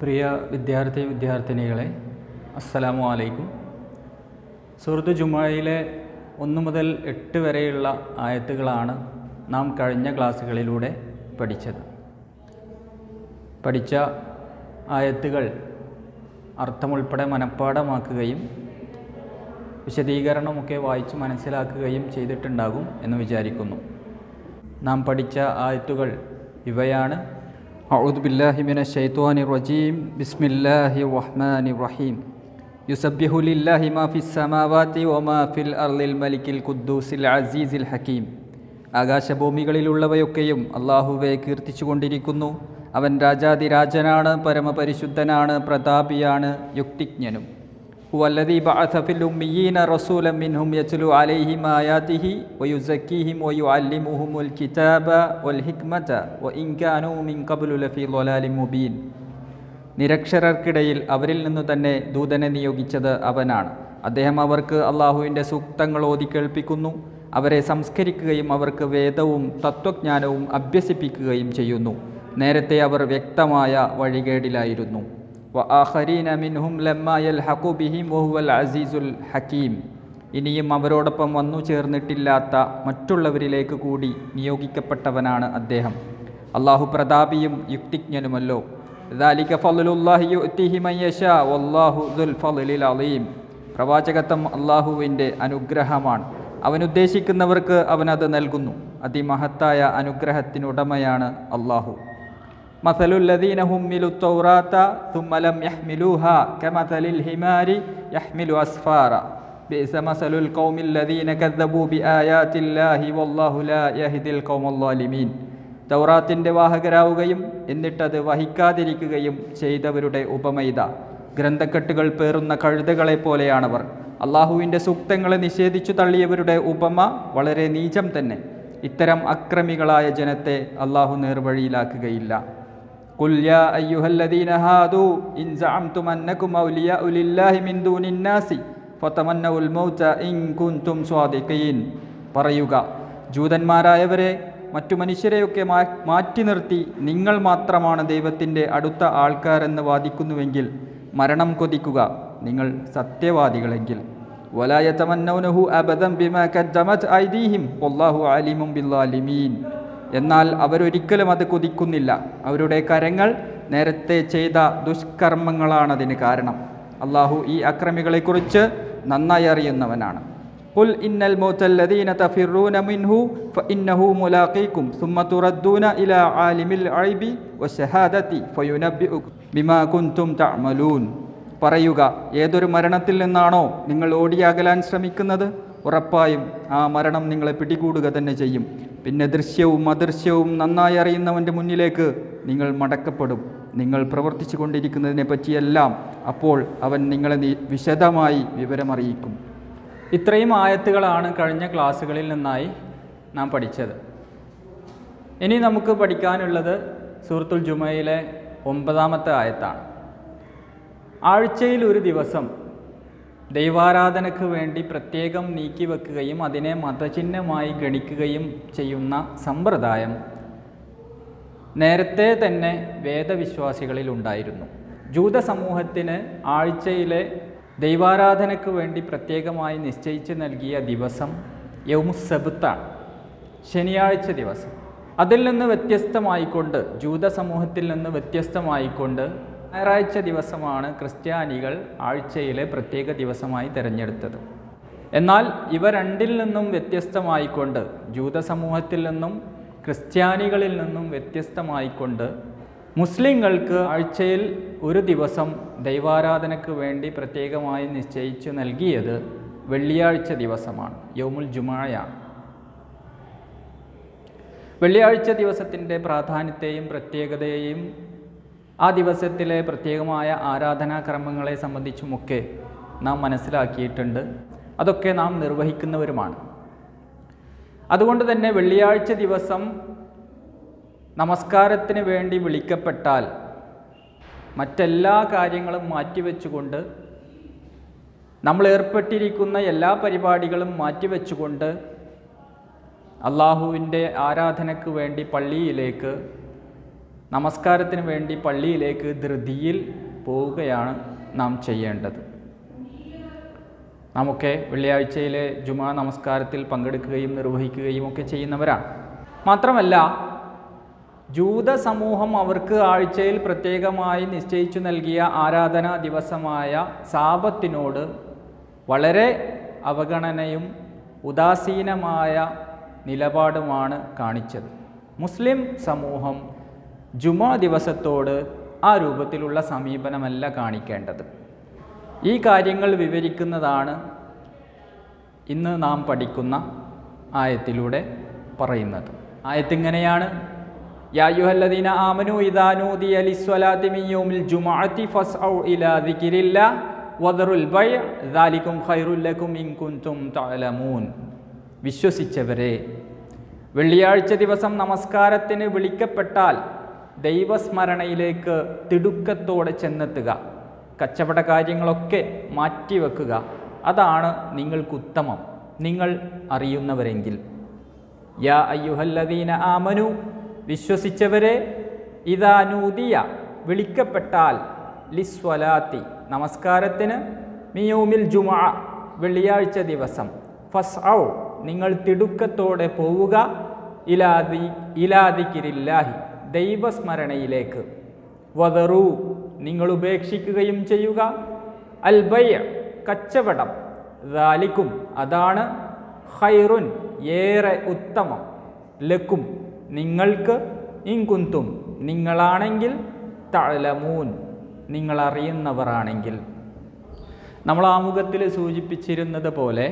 പ്രിയ വിദ്യാർത്ഥി വിദ്യാർത്ഥിനികളെ അസ്സലാമു അലൈക്കും സുഹൃത്ത് ജുമായിലെ ഒന്ന് മുതൽ എട്ട് വരെയുള്ള ആയത്തുകളാണ് നാം കഴിഞ്ഞ ക്ലാസ്സുകളിലൂടെ പഠിച്ചത് പഠിച്ച ആയത്തുകൾ അർത്ഥമുൾപ്പെടെ മനഃപ്പാടമാക്കുകയും വിശദീകരണമൊക്കെ വായിച്ച് മനസ്സിലാക്കുകയും ചെയ്തിട്ടുണ്ടാകും എന്ന് വിചാരിക്കുന്നു നാം പഠിച്ച ആയത്തുകൾ ഇവയാണ് أعوذ بالله من الشيطان الرجيم بسم الله الرحمن الرحيم يسبح لله ما في السماوات وما في الأرض الملك القدوس العزيز الحكيم ആകാശഭൂമികളിലുള്ളവയൊക്കെയും അള്ളാഹുവെ കീർത്തിച്ചുകൊണ്ടിരിക്കുന്നു അവൻ രാജാതിരാജനാണ് പരമപരിശുദ്ധനാണ് പ്രതാപിയാണ് യുക്തിജ്ഞനും هو الذي بعث في الأميين رسولا منهم يتلو عليهم آياته ويزكيهم ويعلمهم الكتاب والحكمة وإن كانوا من قبل لفي ضلال مبين നിരക്ഷരർക്കിടയിൽ അവരിൽ നിന്നു തന്നെ ദൂതനെ നിയോഗിച്ചത് അവനാണ് അദ്ദേഹം അവർക്ക് അള്ളാഹുവിൻ്റെ സൂക്തങ്ങൾ ഓതി കേൾപ്പിക്കുന്നു അവരെ സംസ്കരിക്കുകയും അവർക്ക് വേദവും തത്വജ്ഞാനവും അഭ്യസിപ്പിക്കുകയും ചെയ്യുന്നു നേരത്തെ അവർ വ്യക്തമായ വഴികേടിലായിരുന്നു വആഖരീന മിൻഹും ലമ്മ യൽഹഖു ബിഹിം വഹുവൽ അസീസുൽ ഹക്കീം ഇനിയും അവരോടൊപ്പം വന്നു ചേർന്നിട്ടില്ലാത്ത മറ്റുള്ളവരിലേക്ക് കൂടി നിയോഗിക്കപ്പെട്ടവനാണ് അദ്ദേഹം അള്ളാഹു പ്രതാപിയും യുക്തിജ്ഞനുമല്ലോ ذلك فضل الله يؤتيه من يشاء والله ذو الفضل العظيم പ്രവാചകത്വം അള്ളാഹുവിൻ്റെ അനുഗ്രഹമാണ് അവൻ ഉദ്ദേശിക്കുന്നവർക്ക് അവനത് നൽകുന്നു അതിമഹത്തായ അനുഗ്രഹത്തിനുടമയാണ് അള്ളാഹു مثل الذين حملوا التوراة ثم لم يحملوها كمثل الحمار يحمل أسفارا بئس مثل القوم الذين كذبوا بآيات الله والله لا يهدي القوم الظالمين തൗറാത്തിൻ്റെ വാഹകരാവുകയും എന്നിട്ടത് വഹിക്കാതിരിക്കുകയും ചെയ്തവരുടെ ഉപമൈത ഗ്രന്ഥക്കെട്ടുകൾ പേറുന്ന കഴുതകളെ പോലെയാണവർ അള്ളാഹുവിൻ്റെ സൂക്തങ്ങളെ നിഷേധിച്ചു തള്ളിയവരുടെ ഉപമ വളരെ നീചം തന്നെ ഇത്തരം അക്രമികളായ ജനത്തെ അള്ളാഹു നേർവഴിയിലാക്കുകയില്ല قل يا أيها الذين هادوا إن زعمتم أنكم أولياء لله من دون الناس فتمنوا الموت إن كنتم صادقين പറയുക ജൂതന്മാരായവരെ മറ്റു മനുഷ്യരെയൊക്കെ മാ മാറ്റി നിർത്തി നിങ്ങൾ മാത്രമാണ് ദൈവത്തിൻ്റെ അടുത്ത ആൾക്കാരെന്ന് വാദിക്കുന്നുവെങ്കിൽ മരണം കൊതിക്കുക നിങ്ങൾ സത്യവാദികളെങ്കിൽ വലായ തമന്നൗനഹു അബദം ബിമ കദ്ദമത് ഐദീഹിം വല്ലാഹു അലിമും ബില്ലാലിമീൻ എന്നാൽ അവരൊരിക്കലും അത് കൊതിക്കുന്നില്ല അവരുടെ കരങ്ങൾ നേരത്തെ ചെയ്ത ദുഷ്കർമ്മങ്ങളാണതിന് കാരണം അള്ളാഹു ഈ അക്രമികളെക്കുറിച്ച് നന്നായി അറിയുന്നവനാണ് قل إن الموت الذين تفرون منه فإنه ملاقيكم ثم تردون إلى عالم الغيب والشهادة فينبئكم بما كنتم تعملون പറയുക ഏതൊരു മരണത്തിൽ നിന്നാണോ നിങ്ങൾ ഓടിയകലാൻ ശ്രമിക്കുന്നത് ഉറപ്പായും ആ മരണം നിങ്ങളെ പിടികൂടുക തന്നെ ചെയ്യും പിന്നെ ദൃശ്യവും അദൃശ്യവും നന്നായി അറിയുന്നവൻ്റെ മുന്നിലേക്ക് നിങ്ങൾ മടക്കപ്പെടും നിങ്ങൾ പ്രവർത്തിച്ചു കൊണ്ടിരിക്കുന്നതിനെ പറ്റിയെല്ലാം അപ്പോൾ അവൻ നിങ്ങളെ വിശദമായി വിവരമറിയിക്കും ഇത്രയും ആയത്തുകളാണ് കഴിഞ്ഞ ക്ലാസ്സുകളിൽ നിന്നായി നാം പഠിച്ചത് ഇനി നമുക്ക് പഠിക്കാനുള്ളത് സൂറത്തുൽ ജുമയിലെ ഒമ്പതാമത്തെ ആയത്താണ് ആഴ്ചയിൽ ഒരു ദിവസം ദൈവാരാധനയ്ക്ക് വേണ്ടി പ്രത്യേകം നീക്കിവെക്കുകയും അതിനെ മതചിഹ്നമായി ഗണിക്കുകയും ചെയ്യുന്ന സമ്പ്രദായം നേരത്തെ തന്നെ വേദവിശ്വാസികളിൽ ഉണ്ടായിരുന്നു ജൂത സമൂഹത്തിന് ആഴ്ചയിലെ ദൈവാരാധനയ്ക്ക് വേണ്ടി പ്രത്യേകമായി നിശ്ചയിച്ച് നൽകിയ ദിവസം യൗമുസബത്താണ് ശനിയാഴ്ച ദിവസം അതിൽ നിന്ന് വ്യത്യസ്തമായിക്കൊണ്ട് ജൂത സമൂഹത്തിൽ നിന്ന് വ്യത്യസ്തമായിക്കൊണ്ട് ഞായറാഴ്ച ദിവസമാണ് ക്രിസ്ത്യാനികൾ ആഴ്ചയിലെ പ്രത്യേക ദിവസമായി തിരഞ്ഞെടുത്തത് എന്നാൽ ഇവ രണ്ടിൽ നിന്നും വ്യത്യസ്തമായിക്കൊണ്ട് ജൂത സമൂഹത്തിൽ നിന്നും ക്രിസ്ത്യാനികളിൽ നിന്നും വ്യത്യസ്തമായിക്കൊണ്ട് മുസ്ലിങ്ങൾക്ക് ആഴ്ചയിൽ ഒരു ദിവസം ദൈവാരാധനയ്ക്ക് വേണ്ടി പ്രത്യേകമായി നിശ്ചയിച്ചു നൽകിയത് വെള്ളിയാഴ്ച ദിവസമാണ് യൗമുൽ ജുമാഴയാണ് വെള്ളിയാഴ്ച ദിവസത്തിൻ്റെ പ്രാധാന്യത്തെയും പ്രത്യേകതയെയും ആ ദിവസത്തിലെ പ്രത്യേകമായ ആരാധനാക്രമങ്ങളെ സംബന്ധിച്ചുമൊക്കെ നാം മനസ്സിലാക്കിയിട്ടുണ്ട് അതൊക്കെ നാം നിർവഹിക്കുന്നവരുമാണ് അതുകൊണ്ട് തന്നെ വെള്ളിയാഴ്ച ദിവസം നമസ്കാരത്തിന് വേണ്ടി വിളിക്കപ്പെട്ടാൽ മറ്റെല്ലാ കാര്യങ്ങളും മാറ്റിവെച്ചുകൊണ്ട് നമ്മൾ ഏർപ്പെട്ടിരിക്കുന്ന എല്ലാ പരിപാടികളും മാറ്റിവെച്ചുകൊണ്ട് അള്ളാഹുവിൻ്റെ ആരാധനയ്ക്ക് വേണ്ടി പള്ളിയിലേക്ക് നമസ്കാരത്തിന് വേണ്ടി പള്ളിയിലേക്ക് ധൃതിയിൽ പോവുകയാണ് നാം ചെയ്യേണ്ടത് നമുക്ക് വെള്ളിയാഴ്ചയിലെ ജുമാ നമസ്കാരത്തിൽ പങ്കെടുക്കുകയും നിർവഹിക്കുകയും ഒക്കെ ചെയ്യുന്നവരാണ് മാത്രമല്ല ജൂത സമൂഹം അവർക്ക് ആഴ്ചയിൽ പ്രത്യേകമായി നിശ്ചയിച്ചു നൽകിയ ആരാധനാ ദിവസമായ സാപത്തിനോട് വളരെ അവഗണനയും ഉദാസീനമായ നിലപാടുമാണ് കാണിച്ചത് മുസ്ലിം സമൂഹം ജുമാ ദിവസത്തോട് ആ രൂപത്തിലുള്ള സമീപനമല്ല കാണിക്കേണ്ടത് ഈ കാര്യങ്ങൾ വിവരിക്കുന്നതാണ് ഇന്ന് നാം പഠിക്കുന്ന ആയത്തിലൂടെ പറയുന്നത് ആയത്തിങ്ങനെയാണ് യായുഹല്ലദീന ആമനു ഇദാനൂദി അലിസ്വലാത്തി മിയ്യോമിൽ ജുമാഅത്തി ഫസ്ഔ ഇലാ ദിക്രില്ല വദറുൽ ബൈ ദാലിക്കും ഖൈറുല്ലക്കും ഇൻ കുൻതും തഅലമൂൻ വിശ്വസിച്ചവരെ വെള്ളിയാഴ്ച ദിവസം നമസ്കാരത്തിന് വിളിക്കപ്പെട്ടാൽ ദൈവസ്മരണയിലേക്ക് തിടുക്കത്തോടെ ചെന്നെത്തുക കച്ചവട കാര്യങ്ങളൊക്കെ മാറ്റിവെക്കുക അതാണ് നിങ്ങൾക്കുത്തമം നിങ്ങൾ അറിയുന്നവരെങ്കിൽ യാ അയ്യുഹല്ലദീന ആമനു വിശ്വസിച്ചവരെ ഇതാനൂദിയ വിളിക്കപ്പെട്ടാൽ ലിസ്വലാത്തി നമസ്കാരത്തിന് മിയോമിൽ ജുമാ വെള്ളിയാഴ്ച ദിവസം ഫസ് ഔ നിങ്ങൾ തിടുക്കത്തോടെ പോവുക ഇലാദി ഇലാദിക്കിരില്ലാഹി ദൈവസ്മരണയിലേക്ക് വതറു നിങ്ങൾ ഉപേക്ഷിക്കുകയും ചെയ്യുക അൽബയ്യ കച്ചവടം ദാലിക്കും അതാണ് ഖൈറുൻ ഏറെ ഉത്തമം ലക്കും നിങ്ങൾക്ക് ഇൻകുന്തും നിങ്ങളാണെങ്കിൽ തഴലമൂൻ നിങ്ങൾ അറിയുന്നവരാണെങ്കിൽ നമ്മൾ ആമുഖത്തിൽ സൂചിപ്പിച്ചിരുന്നത് പോലെ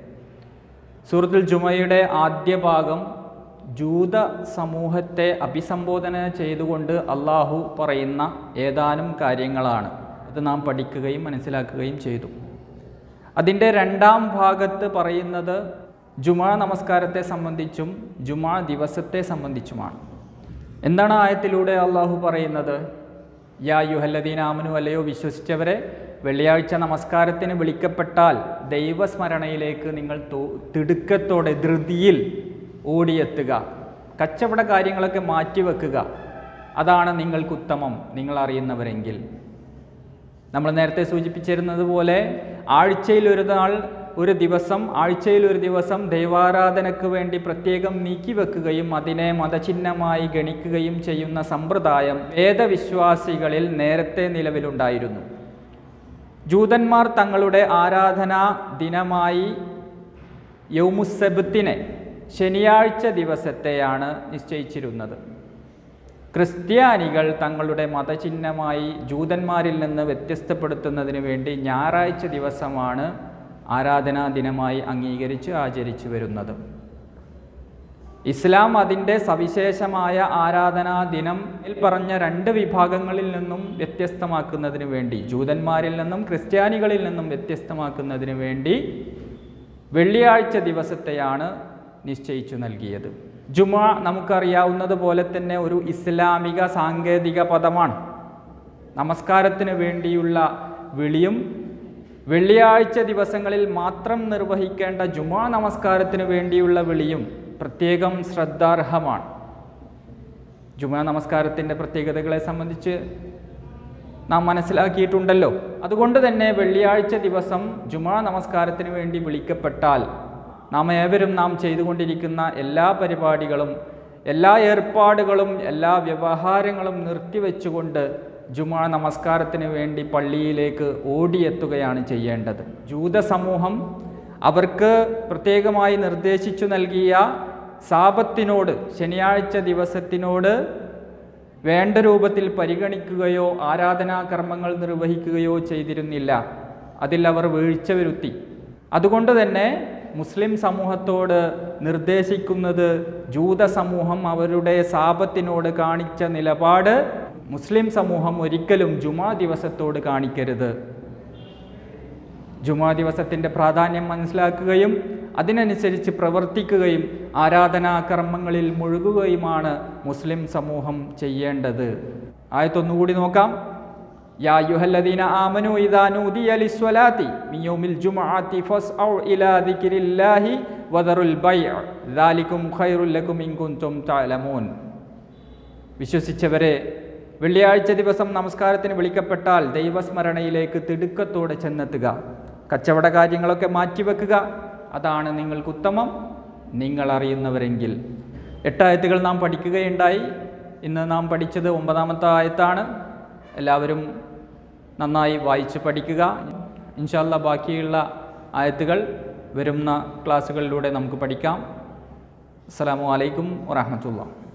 സൂറത്തുൽ ജുമയുടെ ആദ്യ ഭാഗം ജൂത സമൂഹത്തെ അഭിസംബോധന ചെയ്തുകൊണ്ട് അള്ളാഹു പറയുന്ന ഏതാനും കാര്യങ്ങളാണ് അത് നാം പഠിക്കുകയും മനസ്സിലാക്കുകയും ചെയ്തു അതിൻ്റെ രണ്ടാം ഭാഗത്ത് പറയുന്നത് ജുമാ നമസ്കാരത്തെ സംബന്ധിച്ചും ജുമാ ദിവസത്തെ സംബന്ധിച്ചുമാണ് എന്താണ് ആയത്തിലൂടെ അള്ളാഹു പറയുന്നത് യാ യുഹല്ലദീൻ ആമനു അല്ലയോ വിശ്വസിച്ചവരെ വെള്ളിയാഴ്ച നമസ്കാരത്തിന് വിളിക്കപ്പെട്ടാൽ ദൈവസ്മരണയിലേക്ക് നിങ്ങൾ തോ- തിടുക്കത്തോടെ ധൃതിയിൽ ഓടിയെത്തുക കച്ചവട കാര്യങ്ങളൊക്കെ മാറ്റിവെക്കുക അതാണ് നിങ്ങൾക്കുത്തമം നിങ്ങൾ അറിയുന്നവരെങ്കിൽ നമ്മൾ നേരത്തെ സൂചിപ്പിച്ചിരുന്നത് പോലെ ആഴ്ചയിൽ ഒരു നാൾ ഒരു ദിവസം ആഴ്ചയിൽ ഒരു ദിവസം ദൈവാരാധനയ്ക്ക് വേണ്ടി പ്രത്യേകം നീക്കിവെക്കുകയും അതിനെ മതചിഹ്നമായി ഗണിക്കുകയും ചെയ്യുന്ന സമ്പ്രദായം വേദവിശ്വാസികളിൽ നേരത്തെ നിലവിലുണ്ടായിരുന്നു ജൂതന്മാർ തങ്ങളുടെ ആരാധനാ ദിനമായി യൗമുസബത്തിനെ ശനിയാഴ്ച ദിവസത്തെയാണ് നിശ്ചയിച്ചിരുന്നത് ക്രിസ്ത്യാനികൾ തങ്ങളുടെ മതചിഹ്നമായി ജൂതന്മാരിൽ നിന്ന് വ്യത്യസ്തപ്പെടുത്തുന്നതിന് വേണ്ടി ഞായറാഴ്ച ദിവസമാണ് ആരാധനാ ദിനമായി അംഗീകരിച്ച് ആചരിച്ചു വരുന്നത് ഇസ്ലാം അതിൻ്റെ സവിശേഷമായ ആരാധനാ ദിനം ിൽ പറഞ്ഞ രണ്ട് വിഭാഗങ്ങളിൽ നിന്നും വ്യത്യസ്തമാക്കുന്നതിന് വേണ്ടി ജൂതന്മാരിൽ നിന്നും ക്രിസ്ത്യാനികളിൽ നിന്നും വ്യത്യസ്തമാക്കുന്നതിന് വേണ്ടി വെള്ളിയാഴ്ച ദിവസത്തെയാണ് നിശ്ചയിച്ചു നൽകിയത് ജുമാ നമുക്കറിയാവുന്നത് പോലെ തന്നെ ഒരു ഇസ്ലാമിക സാങ്കേതിക പദമാണ് നമസ്കാരത്തിന് വേണ്ടിയുള്ള വിളിയും വെള്ളിയാഴ്ച ദിവസങ്ങളിൽ മാത്രം നിർവഹിക്കേണ്ട ജുമാ നമസ്കാരത്തിന് വേണ്ടിയുള്ള വിളിയും പ്രത്യേകം ശ്രദ്ധാർഹമാണ് ജുമാ നമസ്കാരത്തിൻ്റെ പ്രത്യേകതകളെ സംബന്ധിച്ച് നാം മനസ്സിലാക്കിയിട്ടുണ്ടല്ലോ അതുകൊണ്ട് തന്നെ വെള്ളിയാഴ്ച ദിവസം ജുമാ നമസ്കാരത്തിന് വേണ്ടി വിളിക്കപ്പെട്ടാൽ നാം ഏവരും നാം ചെയ്തുകൊണ്ടിരിക്കുന്ന എല്ലാ പരിപാടികളും എല്ലാ ഏർപ്പാടുകളും എല്ലാ വ്യവഹാരങ്ങളും നിർത്തിവെച്ചുകൊണ്ട് ജുമാ നമസ്കാരത്തിന് വേണ്ടി പള്ളിയിലേക്ക് ഓടിയെത്തുകയാണ് ചെയ്യേണ്ടത് ജൂത സമൂഹം അവർക്ക് പ്രത്യേകമായി നിർദ്ദേശിച്ചു നൽകിയ സാപത്തിനോട് ശനിയാഴ്ച ദിവസത്തിനോട് വേണ്ട രൂപത്തിൽ പരിഗണിക്കുകയോ ആരാധനാകർമ്മങ്ങൾ നിർവഹിക്കുകയോ ചെയ്തിരുന്നില്ല അതിൽ അവർ വീഴ്ച വരുത്തി അതുകൊണ്ട് തന്നെ മുസ്ലിം സമൂഹത്തോട് നിർദ്ദേശിക്കുന്നത് ജൂത സമൂഹം അവരുടെ സാപത്തിനോട് കാണിച്ച നിലപാട് മുസ്ലിം സമൂഹം ഒരിക്കലും ജുമാ ദിവസത്തോട് കാണിക്കരുത് ജുമാ ദിവസത്തിൻ്റെ പ്രാധാന്യം മനസ്സിലാക്കുകയും അതിനനുസരിച്ച് പ്രവർത്തിക്കുകയും ആരാധനാകർമ്മങ്ങളിൽ മുഴുകുകയുമാണ് മുസ്ലിം സമൂഹം ചെയ്യേണ്ടത് ആയത്തൊന്നുകൂടി നോക്കാം യാ യുഹല്ലദീന ആമനു ഇദാ നൂദിയ ലിസ്വലാത്തി മിൻ യൗമിൽ ജുമുഅത്തി ഫസ്ഔ ഇലാ ദിക്രില്ലാഹി വദറുൽ ബൈഅ ദാലികും ഖൈറുൽ ലക്കും ഇൻ കുൻതും തഅലമൂൻ വിശ്വസിച്ചവരെ വെള്ളിയാഴ്ച ദിവസം നമസ്കാരത്തിന് വിളിക്കപ്പെട്ടാൽ ദൈവസ്മരണയിലേക്ക് തിടുക്കത്തോടെ ചെന്നെത്തുക കച്ചവട കാര്യങ്ങളൊക്കെ മാറ്റിവെക്കുക അതാണ് നിങ്ങൾക്ക് ഉത്തമം നിങ്ങൾ അറിയുന്നവരെങ്കിൽ എട്ടായത്തുകൾ നാം പഠിക്കുകയുണ്ടായി ഇന്ന് നാം പഠിച്ചത് ഒമ്പതാമത്തെ ആയത്താണ് എല്ലാവരും നന്നായി വായിച്ച് പഠിക്കുക ഇൻഷാല്ല ബാക്കിയുള്ള ആയത്തുകൾ വരുന്ന ക്ലാസ്സുകളിലൂടെ നമുക്ക് പഠിക്കാം അസ്സാം വലൈക്കും വാഹമത്തുള്ള